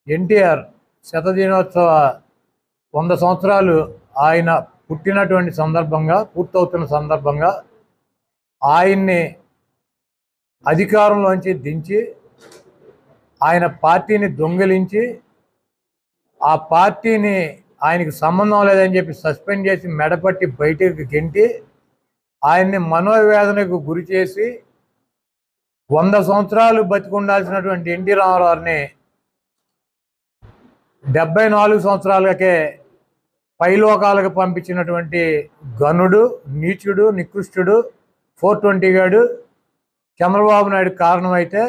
ఎన్టీఆర్ శతదినోత్సవ వంద సంవత్సరాలు ఆయన పుట్టినటువంటి సందర్భంగా పూర్తవుతున్న సందర్భంగా ఆయన్ని అధికారంలోంచి దించి ఆయన పార్టీని దొంగిలించి ఆ పార్టీని ఆయనకి సంబంధం లేదని చెప్పి సస్పెండ్ చేసి మెడపట్టి బయటకు గెంటి ఆయన్ని మనోవేదనకు గురి చేసి వంద సంవత్సరాలు బతికుండాల్సినటువంటి ఎన్టీ రామారావుని డెబ్బై నాలుగు సంవత్సరాలకే పైలోకాలకు పంపించినటువంటి గనుడు నీచుడు నికృష్టుడు ఫోర్ ట్వంటీ గాడు చంద్రబాబు నాయుడు కారణమైతే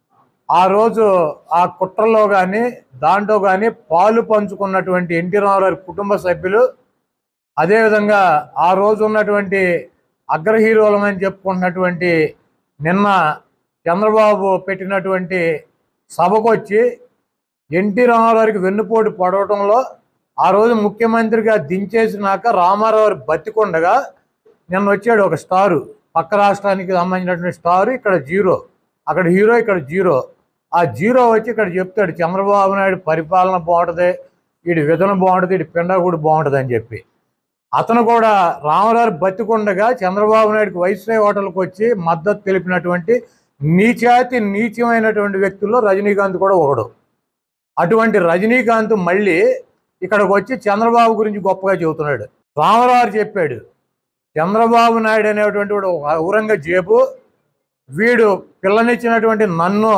ఆ రోజు ఆ కుట్రలో కానీ దాంట్లో కానీ పాలు పంచుకున్నటువంటి ఎన్టీ రామారావు కుటుంబ సభ్యులు అదేవిధంగా ఆ రోజు ఉన్నటువంటి అగ్ర హీరోలమని చెప్పుకుంటున్నటువంటి నిన్న చంద్రబాబు పెట్టినటువంటి సభకు వచ్చి ఎన్టీ రామారావుకి వెన్నుపోటు పడవటంలో ఆ రోజు ముఖ్యమంత్రిగా దించేసినాక రామారావు బతికొండగా నిన్న వచ్చాడు ఒక స్టారు పక్క రాష్ట్రానికి సంబంధించినటువంటి స్టారు ఇక్కడ జీరో అక్కడ హీరో ఇక్కడ జీరో ఆ జీరో వచ్చి ఇక్కడ చెప్తాడు చంద్రబాబు నాయుడు పరిపాలన బాగుంటుంది వీడి విధన బాగుంటుంది వీడి పిండగుడు బాగుంటుంది అని చెప్పి అతను కూడా రామారావు బతికుండగా చంద్రబాబు నాయుడుకి వైస్రాయ్ హోటల్కి వచ్చి మద్దతు తెలిపినటువంటి నీచాతి నీచమైనటువంటి వ్యక్తుల్లో రజనీకాంత్ కూడా ఒకడు అటువంటి రజనీకాంత్ మళ్ళీ ఇక్కడికి వచ్చి చంద్రబాబు గురించి గొప్పగా చెబుతున్నాడు రామారావు చెప్పాడు చంద్రబాబు నాయుడు అనేటువంటి వాడు ఒక ఔరంగ జేబు వీడు పిల్లనిచ్చినటువంటి నన్ను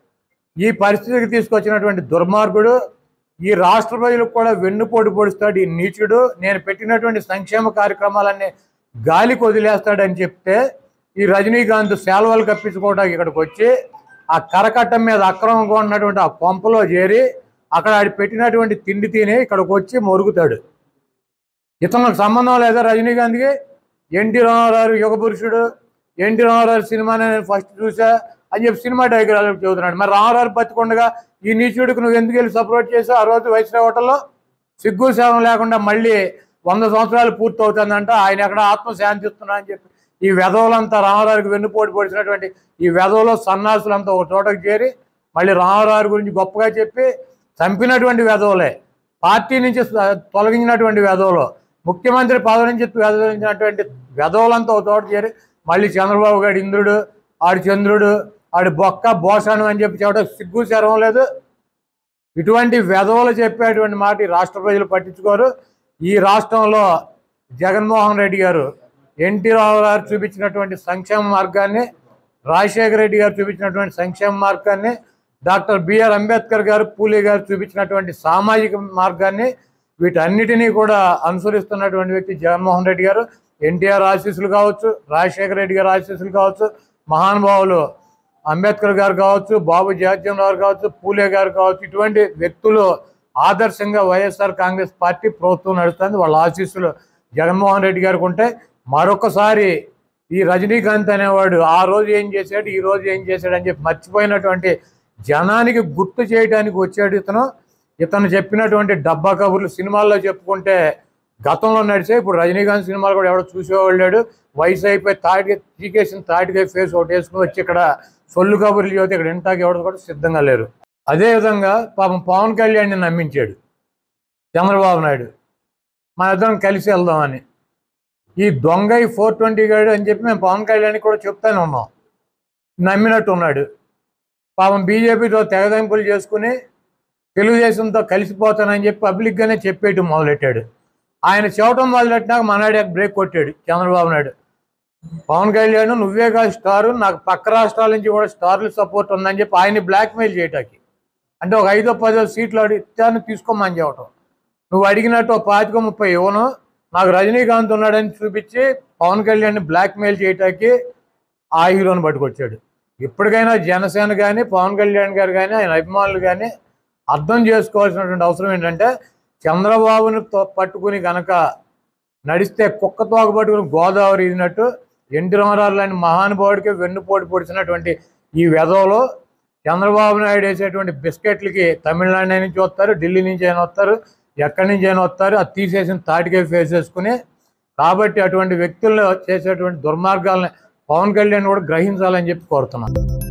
ఈ పరిస్థితికి తీసుకొచ్చినటువంటి దుర్మార్గుడు ఈ రాష్ట్ర ప్రజలకు కూడా వెన్నుపోటు పొడుస్తాడు ఈ నీచుడు నేను పెట్టినటువంటి సంక్షేమ కార్యక్రమాలన్నీ గాలికి వదిలేస్తాడని చెప్తే ఈ రజనీకాంత్ సేలవలు కప్పించుకోవడానికి ఇక్కడికి వచ్చి ఆ కరకట్టం మీద అక్రమంగా ఉన్నటువంటి ఆ కొంపలో చేరి అక్కడ ఆడి పెట్టినటువంటి తిండి తిని ఇక్కడికి వచ్చి మొరుగుతాడు ఇతనికి సంబంధం లేదా రజనీకాంత్కి ఎన్టీ రామారావు యుగ పురుషుడు ఎన్టీ రామారావు సినిమా నేను ఫస్ట్ చూసా అని చెప్పి సినిమా డైగ్రాలు చెబుతున్నాడు మరి రామారావు బతికుండగా ఈ నీచుడికి నువ్వు ఎందుకు వెళ్ళి సపోర్ట్ చేసావు ఆ రోజు వైస్రాయ్ హోటల్లో సిగ్గు సేవం లేకుండా మళ్ళీ వంద సంవత్సరాలు పూర్తి అవుతుందంట ఆయన ఎక్కడ ఆత్మ శాంతిస్తున్నా అని చెప్పి ఈ వెధవులంతా రామారావుకి వెన్నుపోటు పొడిచినటువంటి ఈ వెధవులో సన్నాసులంతా ఒక చోటకు చేరి మళ్ళీ రామారావు గురించి గొప్పగా చెప్పి చంపినటువంటి వెధవులే పార్టీ నుంచి స- తొలగించినటువంటి వెధవులు ముఖ్యమంత్రి పదవి నుంచి వెదవించినటువంటి వెధవులంతా ఒక చోట చేరి మళ్ళీ చంద్రబాబు గారి ఇంద్రుడు ఆడి చంద్రుడు ఆడి బొక్క భోషణం అని చెప్పి చెప్పడం సిగ్గు శరం లేదు ఇటువంటి వెధవలు చెప్పేటువంటి మాట ఈ రాష్ట్ర ప్రజలు పట్టించుకోరు ఈ రాష్ట్రంలో జగన్మోహన్ రెడ్డి గారు ఎన్టీ రావు గారు చూపించినటువంటి సంక్షేమ మార్గాన్ని రాజశేఖర రెడ్డి గారు చూపించినటువంటి సంక్షేమ మార్గాన్ని డాక్టర్ బిఆర్ అంబేద్కర్ గారు పూలే గారు చూపించినటువంటి సామాజిక మార్గాన్ని వీటన్నిటినీ కూడా అనుసరిస్తున్నటువంటి వ్యక్తి జగన్మోహన్ రెడ్డి గారు ఎన్టీఆర్ ఆశీస్సులు కావచ్చు రాజశేఖర రెడ్డి గారు ఆశీస్సులు కావచ్చు మహానుభావులు అంబేద్కర్ గారు కావచ్చు బాబు జగజ్జన్ రావు కావచ్చు పూలే గారు కావచ్చు ఇటువంటి వ్యక్తులు ఆదర్శంగా వైఎస్ఆర్ కాంగ్రెస్ పార్టీ ప్రభుత్వం నడుస్తుంది వాళ్ళ ఆశీస్సులు జగన్మోహన్ రెడ్డి గారికి ఉంటే మరొకసారి ఈ రజనీకాంత్ అనేవాడు ఆ రోజు ఏం చేశాడు ఈ రోజు ఏం చేశాడు అని చెప్పి మర్చిపోయినటువంటి జనానికి గుర్తు చేయడానికి వచ్చాడు ఇతను ఇతను చెప్పినటువంటి డబ్బా కబుర్లు సినిమాల్లో చెప్పుకుంటే గతంలో నడిచే ఇప్పుడు రజనీకాంత్ సినిమాలు కూడా ఎవడో చూసేవాళ్ళు లేడు వయసు అయిపోయి తాటిగా చీకేసిన తాటిగా ఫేస్ ఒకటి వేసుకుని వచ్చి ఇక్కడ సొల్లు కబుర్లు చదివితే ఇక్కడ ఇంటాకి ఎవరు కూడా సిద్ధంగా లేరు అదేవిధంగా పాపం పవన్ కళ్యాణ్ని నమ్మించాడు చంద్రబాబు నాయుడు మన ఇద్దరం కలిసి వెళ్దామని ఈ దొంగ ఈ ఫోర్ ట్వంటీ గాడు అని చెప్పి మేము పవన్ కళ్యాణ్ కూడా చెప్తానే ఉన్నాం నమ్మినట్టు ఉన్నాడు పాపం బీజేపీతో తెగదెంపులు చేసుకుని తెలుగుదేశంతో కలిసిపోతానని చెప్పి పబ్లిక్గానే చెప్పేయటం మొదలెట్టాడు ఆయన చెప్పడం మొదలెట్టినాక మనాడు బ్రేక్ కొట్టాడు చంద్రబాబు నాయుడు పవన్ కళ్యాణ్ నువ్వే కాదు స్టారు నాకు పక్క రాష్ట్రాల నుంచి కూడా స్టార్లు సపోర్ట్ ఉందని చెప్పి ఆయన్ని బ్లాక్మెయిల్ చేయటానికి అంటే ఒక ఐదో పదో సీట్లు అడిగి ఇత్తాను తీసుకోమని చెప్పటం నువ్వు అడిగినట్టు ఒక పాతిక ముప్పై ఇవ్వను నాకు రజనీకాంత్ ఉన్నాడని చూపించి పవన్ కళ్యాణ్ బ్లాక్మెయిల్ చేయటానికి ఆ హీరోని పట్టుకొచ్చాడు ఇప్పటికైనా జనసేన కానీ పవన్ కళ్యాణ్ గారు కానీ ఆయన అభిమానులు కానీ అర్థం చేసుకోవాల్సినటువంటి అవసరం ఏంటంటే చంద్రబాబుని తో- పట్టుకుని గనక నడిస్తే కుక్క తోక పట్టుకుని గోదావరి ఇదినట్టు ఎన్టీ రామారావు లాంటి మహానుభావుడికి వెన్నుపోటు పొడిచినటువంటి ఈ వెధవలో చంద్రబాబు నాయుడు వేసేటువంటి బిస్కెట్లకి తమిళనాడు నుంచి వస్తారు ఢిల్లీ నుంచి అయినా వస్తారు ఎక్కడి నుంచి అయినా వస్తారు అది తీసేసిన తాటికే ఫేస్ చేసుకుని కాబట్టి అటువంటి వ్యక్తుల్లో చేసేటువంటి దుర్మార్గాలని పవన్ కళ్యాణ్ కూడా గ్రహించాలని చెప్పి కోరుతున్నాను